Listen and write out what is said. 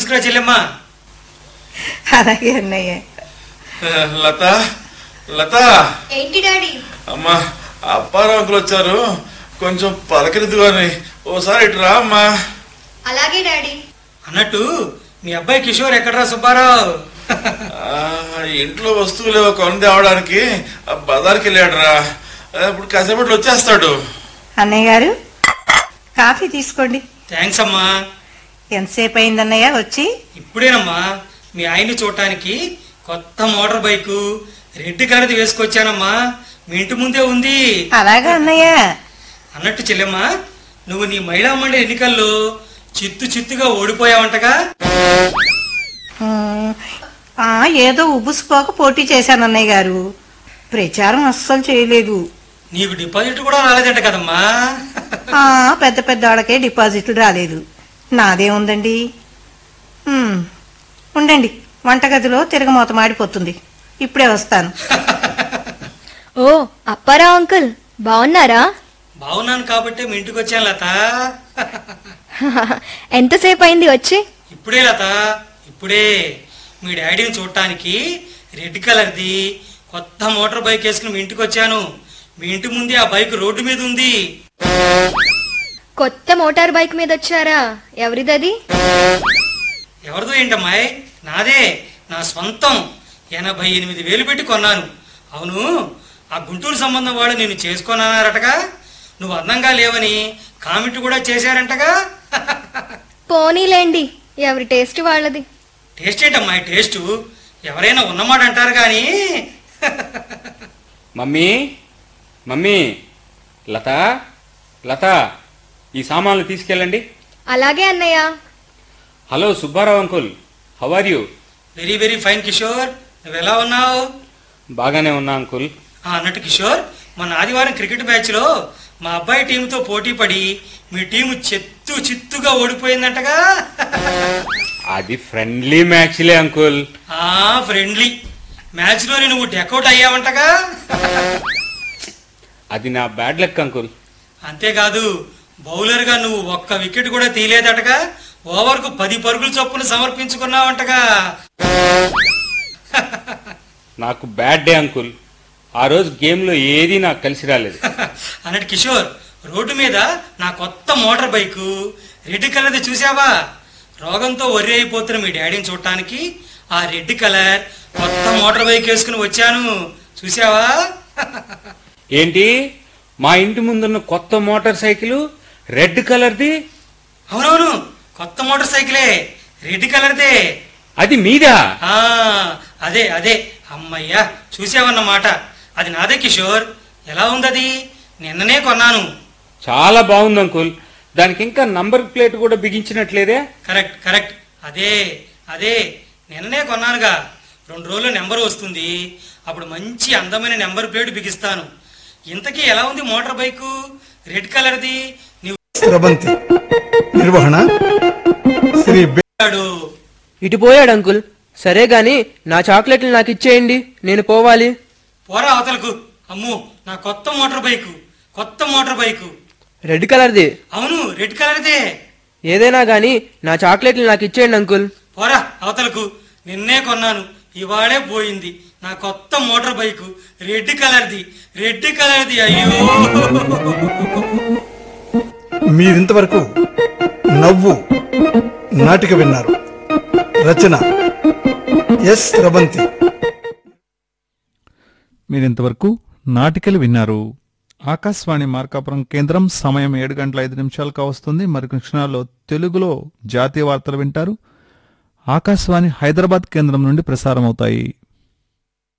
తీసుకురా చెల్లెమ్మా అలాగే అన్నయ్య లత లత ఏంటి డాడీ అమ్మా అప్పారావు అంకుల్ వచ్చారు కొంచెం పలకరిద్దు కానీ ఓసారి ఇటు రా అమ్మా అలాగే డాడీ అన్నట్టు మీ అబ్బాయి కిషోర్ ఎక్కడరా సుబ్బారావు ఆ, ఇంట్లో వస్తువులు కొని తేవడానికి ఆ బజార్కి వెళ్ళాడు రా ఇప్పుడు కాసేపట్లో వచ్చేస్తాడు అన్నయ్య గారు కాఫీ తీసుకోండి థ్యాంక్స్ అమ్మా ఎంతసేపు అయిందన్నయ్య వచ్చి ఇప్పుడేనమ్మా మీ ఆయన్ని చూడటానికి కొత్త మోటార్ బైకు రెడ్ కలర్ది వేసుకొచ్చానమ్మా మీ ఇంటి ముందే ఉంది అలాగా అన్నయ్య అన్నట్టు చెల్లెమ్మా నువ్వు నీ మహిళా మండలి ఎన్నికల్లో చిత్తు చిత్తుగా ఓడిపోయావంటగా ఉమ్, ఆ, ఏదో ఉబ్బుసుపోక పోటీ చేశాను అన్నయ్య గారు ప్రచారం అస్సలు చేయలేదు నీకు డిపాజిట్ కూడా రాలేదంట కదమ్మా ఆ పెద్ద పెద్ద వాళ్ళకే డిపాజిట్లు రాలేదు నాదేముందండి ఉమ్, ఉండండి వంటగదిలో తిరగమూత మాడిపోతుంది ఇప్పుడే వస్తాను ఓ అప్పారావు అంకుల్ బాగున్నారా బాగున్నాను కాబట్టి మీ ఇంటికి వచ్చాను లత ఎంతసేపు అయింది వచ్చి ఇప్పుడే లత ఇప్పుడే మీ డాడీని చూడటానికి రెడ్ కలర్ది కొత్త మోటార్ బైక్ వేసుకుని మీ ఇంటికి వచ్చాను మీ ఇంటి ముందే ఆ బైక్ రోడ్డు మీద ఉంది కొత్త మోటార్ బైక్ మీద వచ్చారా ఎవరిదది ఎవరిదో ఏంటమ్మాయి నాదే నా సొంతం ఎనభై ఎనిమిది వేలు పెట్టి కొన్నాను అవును ఆ గుంటూరు సంబంధం వాళ్ళు నేను చేసుకున్నారటగా నువ్వు అందంగా లేవని కామెంట్ కూడా చేశారంటగా పోనీలేండి ఎవరి టేస్ట్ వాళ్ళది టేస్ట్ ఏంటమ్మాయి టేస్ట్ ఎవరైనా ఉన్నమాట అంటారు కానీ మమ్మీ మమ్మీ లత లత ఈ సామాన్లు తీసుకెళ్ళండి అలాగే అన్నయ్య hello Subbarao uncle how are you very very fine Kishore నువ్వు ఎలా ఉన్నావు బాగానే ఉన్నా అంకుల్ ఆ, అన్నట్టు కిషోర్ మన ఆదివారం క్రికెట్ మ్యాచ్ లో మా అబ్బాయి టీంతో పోటీ పడి మీ టీము చెత్తు చిత్తుగా ఓడిపోయిందంటగా అది ఫ్రెండ్లీ మ్యాచ్లే అంకుల్ ఆ ఫ్రెండ్లీ మ్యాచ్ లోని నువ్వు డెకౌట్ అయ్యావంటగా అది నా బ్యాడ్ లక్ అంకుల్ అంతేకాదు బౌలర్ గా నువ్వు ఒక్క వికెట్ కూడా తీయలేదటగా ఓవర్ కు పది పరుగులు చొప్పున సమర్పించుకున్నావంటగా నాకు బ్యాడ్ డే అంకుల్ ఆ రోజు గేమ్లో ఏది నాకు కలిసి రాలేదు అన్నట్టు కిషోర్ రోడ్డు మీద నా కొత్త మోటార్ బైకు రెడ్ కలర్ది చూసావా రోగంతో వర్రి అయిపోతున్న మీ డాడీని చూడటానికి ఆ రెడ్ కలర్ కొత్త మోటార్ బైక్ వేసుకుని వచ్చాను చూసావా ఏంటి మా ఇంటి ముందున్న కొత్త మోటార్ సైకిల్ రెడ్ కలర్ది అవునవును కొత్త మోటార్ సైకిలే రెడ్ కలర్దే అది మీదా ఆ అదే అదే అమ్మయ్యా చూసావన్నమాట అది నాదే కిషోర్ ఎలా ఉందది నిన్ననే కొన్నాను చాలా బాగుంది అంకుల్ దానికి ఇంకా నంబర్ ప్లేట్ కూడా బిగించినట్లేదే కరెక్ట్ కరెక్ట్ అదే అదే నిన్ననే కొన్నానుగా రెండు రోజులు నెంబర్ వస్తుంది అప్పుడు మంచి అందమైన నెంబర్ ప్లేట్ బిగిస్తాను ఇంతకీ ఎలా ఉంది మోటార్ బైకు రెడ్ కలర్ది నీవు స్రవంతి నిర్వహణ శ్రీ బె- వాడు ఇటు పోయాడు అంకుల్ సరే గాని నా చాక్లెట్లు నాకు ఇచ్చేయండి నేను పోవాలి పోరా అవతలకు అమ్ము నా కొత్త మోటార్ బైకు కొత్త మోటార్ బైకు రెడ్ కలర్ది అవును రెడ్ కలర్దే ఏదైనా గాని నా చాక్లెట్లు నాకు ఇచ్చేయండి అంకుల్ పోరా అవతలకు నిన్నే కొన్నాను ఇవాళే పోయింది నా కొత్త మోటార్ బైకు రెడ్ కలర్ది రెడ్ కలర్ది అయ్యో మీరింతవరకు నవ్వు నాటిక విన్నారు రచన ఎస్ స్రవంతి మీరింతవరకు నాటికలు విన్నారు ఆకాశవాణి మార్కాపురం కేంద్రం సమయం ఏడు గంటల ఐదు నిమిషాలకు వస్తుంది మరికొన్ని క్షణాల్లో తెలుగులో జాతీయ వార్తలు వింటారు ఆకాశవాణి హైదరాబాద్ కేంద్రం నుండి ప్రసారం అవుతాయి